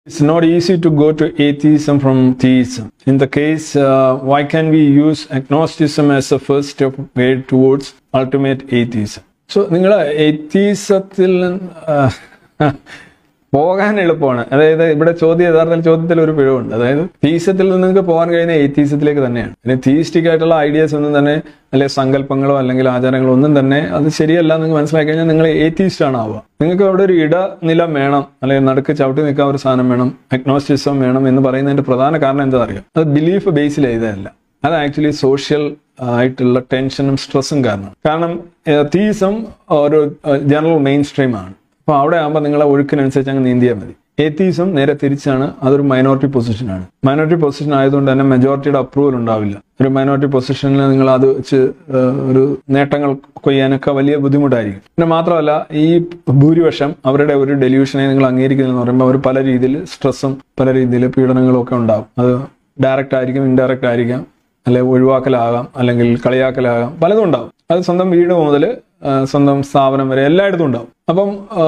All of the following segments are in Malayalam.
It's not easy to go to atheism from theism. In the case, uh, why can we use agnosticism as a first step way towards ultimate atheism? So, നിങ്ങൾ എത്തീസത്തിൽ പോകാൻ എളുപ്പമാണ് അതായത് ഇവിടെ ചോദ്യം യഥാർത്ഥത്തിൽ ചോദ്യത്തിൽ ഒരു പിഴവുണ്ട് അതായത് തീസത്തിൽ നിന്ന് നിങ്ങൾക്ക് പോകാൻ കഴിയുന്ന എത്തീസത്തിലേക്ക് തന്നെയാണ് പിന്നെ തീയിസ്റ്റിക് ആയിട്ടുള്ള ഐഡിയാസ് ഒന്നും തന്നെ അല്ലെങ്കിൽ സങ്കല്പങ്ങളോ അല്ലെങ്കിൽ ആചാരങ്ങളോ ഒന്നും തന്നെ അത് ശരിയല്ല എന്ന് മനസ്സിലാക്കി കഴിഞ്ഞാൽ നിങ്ങൾ ഏത്തീസ്റ്റ് ആണ് ആവുക നിങ്ങൾക്ക് അവിടെ ഒരു ഇടനിലം വേണം അല്ലെങ്കിൽ നടുക്ക് ചവിട്ടി നിൽക്കാൻ ഒരു സാധനം വേണം അഗ്നോസ്റ്റിസം വേണം എന്ന് പറയുന്നതിന്റെ പ്രധാന കാരണം എന്താ അറിയാം അത് ബിലീഫ് ബേസിൽ ചെയ്തതല്ല അത് ആക്ച്വലി സോഷ്യൽ ആയിട്ടുള്ള ടെൻഷനും സ്ട്രെസ്സും കാരണം കാരണം തീസം ഒരു ജനറൽ മെയിൻ സ്ട്രീം ആണ് അപ്പോൾ അവിടെ ആകുമ്പോൾ നിങ്ങളെ ഒഴുക്കിനനുസരിച്ച് അങ്ങ് നീന്തിയാൽ മതി ഏത്തീസം നേരെ തിരിച്ചാണ് അതൊരു മൈനോറിറ്റി പൊസിഷനാണ് മൈനോറിറ്റി പൊസിഷൻ ആയതുകൊണ്ട് തന്നെ മെജോറിറ്റിയുടെ അപ്രൂവൽ ഉണ്ടാവില്ല ഒരു മൈനോറിറ്റി പൊസിഷനിൽ നിങ്ങൾ അത് വെച്ച് ഏഹ്, ഒരു നേട്ടങ്ങൾ കൊയ്യാനൊക്കെ വലിയ ബുദ്ധിമുട്ടായിരിക്കും പിന്നെ മാത്രമല്ല ഈ ഭൂരിപക്ഷം അവരുടെ ഒരു ഡെല്യൂഷനെ നിങ്ങൾ അംഗീകരിക്കുന്നില്ലെന്ന് പറയുമ്പോൾ അവർ പല രീതിയിൽ സ്ട്രെസ്സും പല രീതിയിൽ പീഡനങ്ങളും ഒക്കെ ഉണ്ടാവും അത് ഡയറക്റ്റ് ആയിരിക്കും ഇൻഡയറക്റ്റ് ആയിരിക്കാം അല്ലെ ഒഴിവാക്കലാകാം അല്ലെങ്കിൽ കളിയാക്കലാകാം പലതും ഉണ്ടാവും അത് സ്വന്തം വീട് മുതൽ സ്വന്തം സ്ഥാപനം വരെ എല്ലായിടത്തും ഉണ്ടാവും അപ്പം ആ,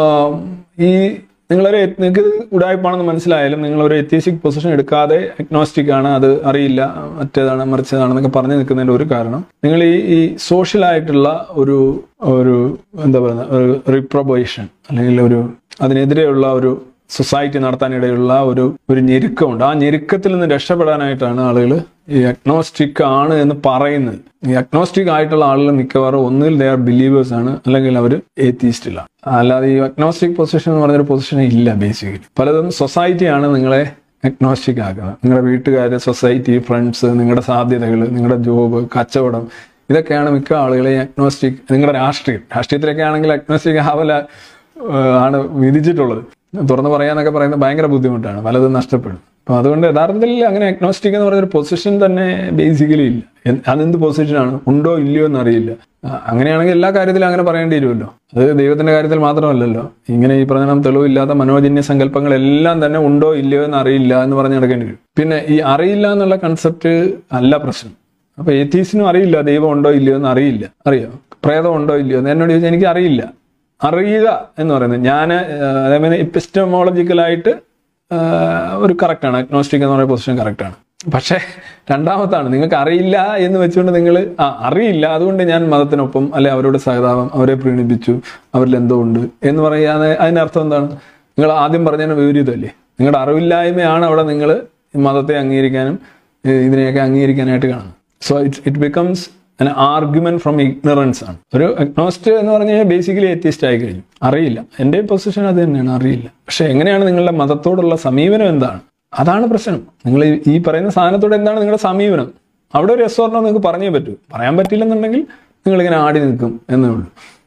ഈ നിങ്ങളൊരു എ- നിങ്ങൾക്ക് ഉടായ്പാണെന്ന് മനസ്സിലായാലും നിങ്ങളൊരു എത്തീസിക് പൊസിഷൻ എടുക്കാതെ അഗ്നോസ്റ്റിക് ആണ് അത് അറിയില്ല മറ്റേതാണ് മറിച്ചതാണെന്നൊക്കെ പറഞ്ഞു നിൽക്കുന്നതിന്റെ ഒരു കാരണം നിങ്ങൾ ഈ ഈ സോഷ്യൽ ആയിട്ടുള്ള ഒരു ഒരു എന്താ പറയുക ഒരു റിപ്രൊബേഷൻ അല്ലെങ്കിൽ ഒരു അതിനെതിരെയുള്ള ഒരു സൊസൈറ്റി നടത്താനിടയുള്ള ഒരു ഒരു ഞെരുക്കമുണ്ട് ആ ഞെരുക്കത്തിൽ നിന്ന് രക്ഷപ്പെടാനായിട്ടാണ് ആളുകൾ ഈ അഗ്നോസ്റ്റിക് ആണ് എന്ന് പറയുന്നത് ഈ അഗ്നോസ്റ്റിക് ആയിട്ടുള്ള ആളുകൾ മിക്കവാറും ഒന്നിൽ ദേ ആർ ബിലീവേഴ്സ് ആണ് അല്ലെങ്കിൽ അവർ ഏത്തീസ്റ്റില്ല അല്ലാതെ ഈ അഗ്നോസ്റ്റിക് പൊസിഷൻ എന്ന് പറഞ്ഞൊരു പൊസിഷൻ ഇല്ല ബേസിക്കലി പലതും സൊസൈറ്റിയാണ് നിങ്ങളെ അഗ്നോസ്റ്റിക് ആക്കുന്നത് നിങ്ങളുടെ വീട്ടുകാർ സൊസൈറ്റി ഫ്രണ്ട്സ് നിങ്ങളുടെ സാധ്യതകൾ നിങ്ങളുടെ ജോബ് കച്ചവടം ഇതൊക്കെയാണ് മിക്ക ആളുകളെയും അഗ്നോസ്റ്റിക് നിങ്ങളുടെ രാഷ്ട്രീയം രാഷ്ട്രീയത്തിലൊക്കെ ആണെങ്കിൽ അഗ്നോസ്റ്റിക് ആവല ഏഹ് ആണ് വിധിച്ചിട്ടുള്ളത് തുറന്ന് പറയാന്നൊക്കെ പറയുന്നത് ഭയങ്കര ബുദ്ധിമുട്ടാണ് പലതും നഷ്ടപ്പെടും അപ്പൊ അതുകൊണ്ട് യഥാർത്ഥത്തിൽ അങ്ങനെ അഗ്നോസ്റ്റിക് എന്ന് പറയുന്ന ഒരു പൊസിഷൻ തന്നെ ബേസിക്കലി ഇല്ല എന്ത്- അതെന്ത് പൊസിഷനാണ് ഉണ്ടോ ഇല്ലയോ എന്ന് അറിയില്ല ആ, അങ്ങനെയാണെങ്കിൽ എല്ലാ കാര്യത്തിലും അങ്ങനെ പറയേണ്ടി വരുമല്ലോ അത് ദൈവത്തിന്റെ കാര്യത്തിൽ മാത്രമല്ലല്ലോ ഇങ്ങനെ ഈ പറഞ്ഞ തെളിവില്ലാത്ത മനോജന്യ സങ്കല്പങ്ങളെല്ലാം തന്നെ ഉണ്ടോ ഇല്ലയോ എന്ന് അറിയില്ല എന്ന് പറഞ്ഞ് നടക്കേണ്ടി വരും പിന്നെ ഈ അറിയില്ല എന്നുള്ള കൺസെപ്റ്റ് അല്ല പ്രശ്നം അപ്പൊ എത്തീസിനും അറിയില്ല ദൈവം ഉണ്ടോ ഇല്ലയോ എന്ന് അറിയില്ല അറിയോ പ്രേതം ഉണ്ടോ ഇല്ലയോ എന്ന് എന്നോട് ചോദിച്ചാൽ എനിക്ക് അറിയില്ല അറിയുക എന്ന് പറയുന്നത് ഞാൻ അതേപോലെ എപ്പിസ്റ്റമോളജിക്കലായിട്ട് ഒരു കറക്റ്റാണ് അഗ്നോസ്റ്റിക് എന്ന് പറയുന്ന പൊസിഷൻ കറക്റ്റാണ് പക്ഷേ രണ്ടാമത്താണ് നിങ്ങൾക്ക് അറിയില്ല എന്ന് വെച്ചുകൊണ്ട് നിങ്ങൾ ആ അറിയില്ല അതുകൊണ്ട് ഞാൻ മതത്തിനൊപ്പം അല്ലെ അവരോട് സഹതാപം അവരെ പ്രീണിപ്പിച്ചു അവരിൽ എന്തോ ഉണ്ട് എന്ന് പറയാതെ അതിന്റെ അർത്ഥം എന്താണ് നിങ്ങൾ ആദ്യം പറഞ്ഞതിന് വിപരീതമല്ലേ നിങ്ങളുടെ അറിവില്ലായ്മയാണ് അവിടെ നിങ്ങൾ മതത്തെ അംഗീകരിക്കാനും ഏഹ് ഇതിനെയൊക്കെ അംഗീകരിക്കാനായിട്ട് കാണുന്നത് so it it becomes an argument from ignorance ആണ് ഒരു അഗ്നോസ്റ്റ് എന്ന് പറഞ്ഞു കഴിഞ്ഞാൽ ബേസിക്കലി എത്തിസ്റ്റ് ആയി കഴിഞ്ഞു അറിയില്ല എൻ്റെ പൊസിഷൻ അത് തന്നെയാണ് അറിയില്ല പക്ഷെ എങ്ങനെയാണ് നിങ്ങളുടെ മതത്തോടുള്ള സമീപനം എന്താണ് അതാണ് പ്രശ്നം നിങ്ങൾ ഈ- ഈ പറയുന്ന സാധനത്തോട് എന്താണ് നിങ്ങളുടെ സമീപനം അവിടെ ഒരു എസ്വർണം നിങ്ങൾക്ക് പറഞ്ഞേ പറ്റൂ പറയാൻ പറ്റില്ലെന്നുണ്ടെങ്കിൽ നിങ്ങൾ ഇങ്ങനെ ആടി നിൽക്കും എന്നേ ഉള്ളൂ